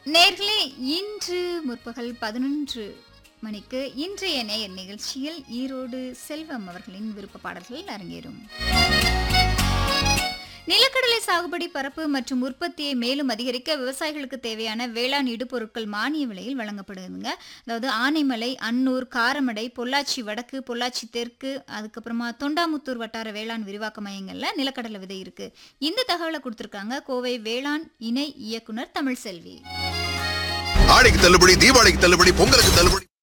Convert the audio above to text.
நேர்களே இன்று முற்பகல் பதினொன்று மணிக்கு இன்றைய நேயர் நிகழ்ச்சியில் ஈரோடு செல்வம் அவர்களின் விருப்ப பாடல்கள் அரங்கேறும் நிலக்கடலை சாகுபடி பரப்பு மற்றும் உற்பத்தியை மேலும் அதிகரிக்க விவசாயிகளுக்கு தேவையான வேளாண் இடுபொருட்கள் மானிய விலையில் வழங்கப்படுதுங்க அதாவது ஆனைமலை அன்னூர் காரமடை பொள்ளாச்சி வடக்கு பொள்ளாச்சி தெற்கு அதுக்கப்புறமா தொண்டாமுத்தூர் வட்டார வேளாண் விரிவாக்க மையங்கள்ல நிலக்கடலை விதை இருக்கு இந்த தகவலை கொடுத்திருக்காங்க கோவை வேளாண் இணை இயக்குனர் தமிழ்செல்வி ஆடிக்கு தள்ளுபடி தீபாவளிக்கு தள்ளுபடி பொங்கலுக்கு தள்ளுபடி